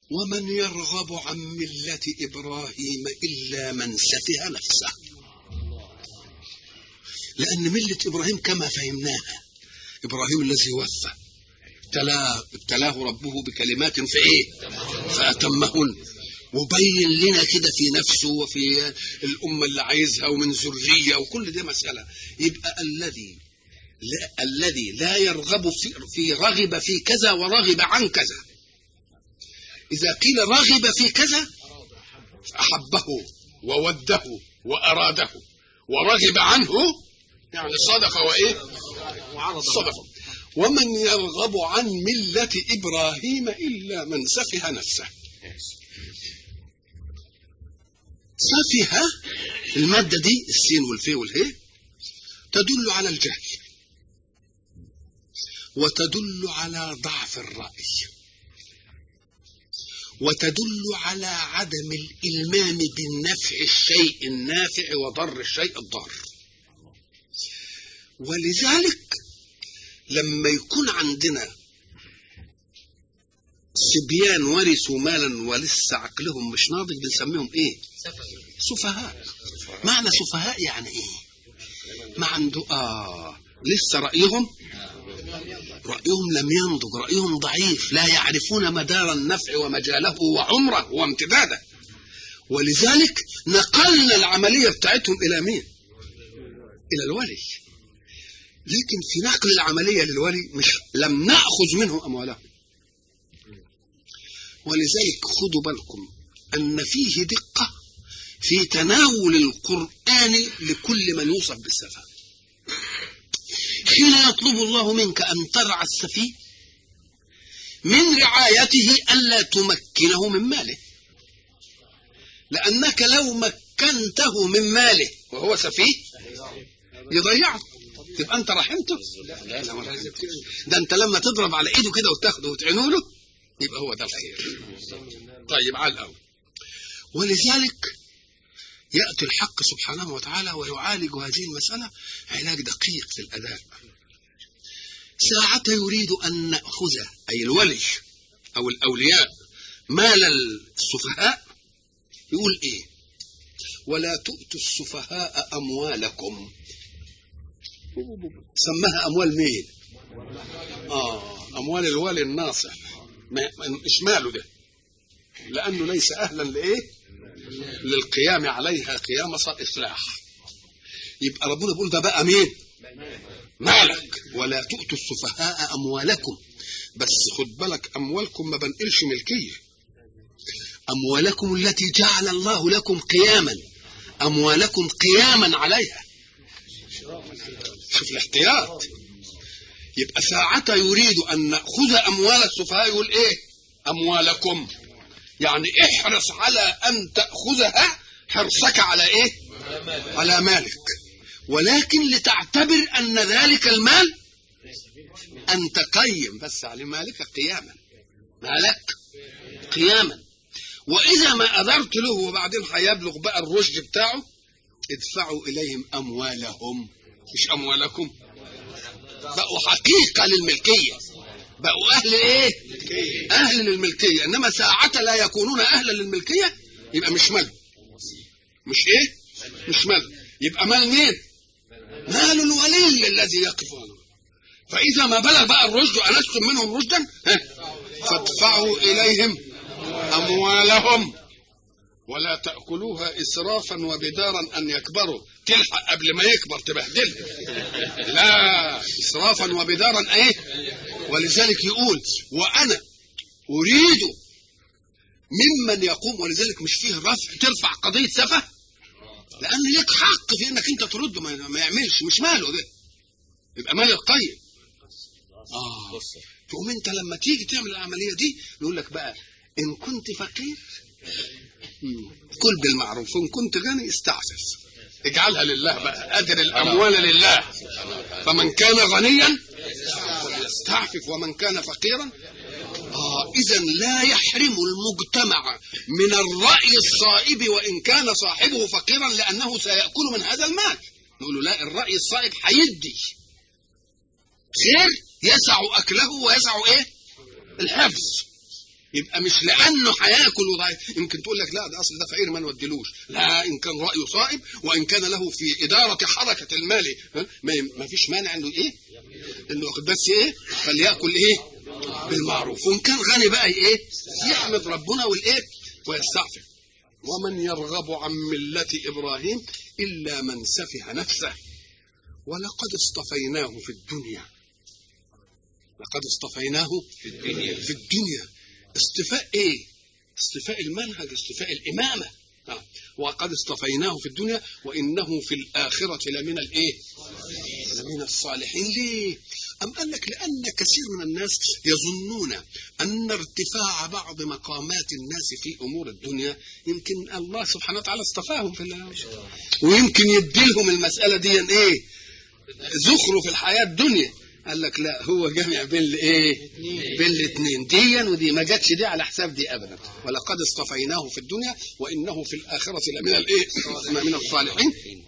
ومن يرغب عن ملة إبراهيم إلا من سفه نفسه لأن ملة إبراهيم كما فهمناها إبراهيم الذي وفى ابتلاه, ابتلاه ربه بكلمات في إيه فأتمهن وبين لنا كده في نفسه وفي الأمة اللي عايزها ومن ذرية وكل دي مسألة يبقى الذي لا الذي لا يرغب في, في رغب في كذا ورغب عن كذا إذا قيل رغب في كذا أحبه ووده وأراده ورغب عنه يعني صدق وإيه صدق ومن يرغب عن ملة إبراهيم إلا من سفه نفسه سفه المادة دي السين والفي والهي تدل على الجهل وتدل على ضعف الرأي وتدل على عدم الإلمام بالنفع الشيء النافع وضر الشيء الضار ولذلك لما يكون عندنا صبيان ورثوا مالا ولسه عقلهم مش ناضج بنسميهم ايه سفهاء معنى سفهاء يعني ايه ما عنده اه لسه رأيهم رأيهم لم ينضج رأيهم ضعيف لا يعرفون مدار النفع ومجاله وعمره وامتداده ولذلك نقلنا العملية بتاعتهم إلى مين إلى الولي لكن في نقل العملية للولي مش لم نأخذ منه أموالهم ولذلك خدوا بالكم أن فيه دقة في تناول القرآن لكل من يوصف بالسفه حين يطلب الله منك أن ترعى السفيه من رعايته ألا تمكنه من ماله لأنك لو مكنته من ماله وهو سفيه يضيعه تبقى أنت رحمته ده أنت لما تضرب على إيده كده وتاخده وتعينه له يبقى هو ده الخير طيب على الأول ولذلك يأتي الحق سبحانه وتعالى ويعالج هذه المسألة علاج دقيق في الأداء ساعة يريد أن نأخذ أي الولي أو الأولياء مال السفهاء يقول إيه ولا تؤتوا السفهاء أموالكم سماها أموال مين آه أموال الولي الناصح مش ماله ده لأنه ليس أهلا لإيه للقيام عليها قيام إصلاح يبقى ربنا بيقول ده بقى مين مالك ولا تؤتوا السفهاء أموالكم بس خد بالك أموالكم ما بنقلش ملكية أموالكم التي جعل الله لكم قياما أموالكم قياما عليها شوف الاحتياط يبقى ساعة يريد أن نأخذ أموال السفهاء يقول إيه أموالكم يعني احرص على أن تأخذها حرصك على إيه على مالك ولكن لتعتبر أن ذلك المال أن تقيم بس على مالك قياما مالك قياما وإذا ما أدرت له وبعدين هيبلغ بقى الرشد بتاعه ادفعوا إليهم أموالهم مش أموالكم بقوا حقيقة للملكية بقوا أهل إيه؟ أهل للملكية إنما ساعة لا يكونون أهلا للملكية يبقى مش مال مش إيه؟ مش مال يبقى مال مين؟ مال الولي الذي يقف فإذا ما بلغ بقى الرشد أنستم منهم رشدا فادفعوا إليهم أموالهم ولا تأكلوها إسرافا وبدارا أن يكبروا تلحق قبل ما يكبر تبهدل لا إسرافا وبدارا إيه ولذلك يقول وأنا أريد ممن يقوم ولذلك مش فيه رفع ترفع قضية سفة لأن لك حق في إنك أنت ترد ما يعملش مش ماله ده يبقى مال القيم آه تقوم أنت لما تيجي تعمل العملية دي يقول لك بقى إن كنت فقير كل بالمعروف إن كنت غني استعفف اجعلها لله بقى أدر الأموال لله فمن كان غنيا يستعفف ومن كان فقيرا آه إذا لا يحرم المجتمع من الرأي الصائب وإن كان صاحبه فقيرا لأنه سيأكل من هذا المال نقول له لا الرأي الصائب هيدي خير يسع أكله ويسع إيه الحفظ يبقى مش لانه هياكل وضعيف يمكن تقول لك لا ده اصل ده فقير ما نوديلوش لا ان كان رايه صائب وان كان له في اداره حركه المال ها؟ ما ما فيش مانع انه ايه انه ياخد بس ايه فليأكل ايه بالمعروف وان كان غني بقى ايه يحمد ربنا والايه ويستعفف ومن يرغب عن ملة إبراهيم إلا من سفه نفسه ولقد اصطفيناه في الدنيا لقد اصطفيناه في الدنيا في الدنيا اصطفاء ايه اصطفاء المنهج اصطفاء الإمامة آه. وقد اصطفيناه في الدنيا وإنه في الآخرة لمن الإيه لمن الصالحين ليه أم قال لك لأن كثير من الناس يظنون أن ارتفاع بعض مقامات الناس في أمور الدنيا يمكن الله سبحانه وتعالى اصطفاهم في الله ويمكن يديلهم المسألة دي إيه زخرف الحياة الدنيا قال لك لا هو جمع بين الايه بين الاثنين ديا ودي ما جاتش دي على حساب دي ابدا ولقد اصطفيناه في الدنيا وانه في الاخره لمن الايه من الصالحين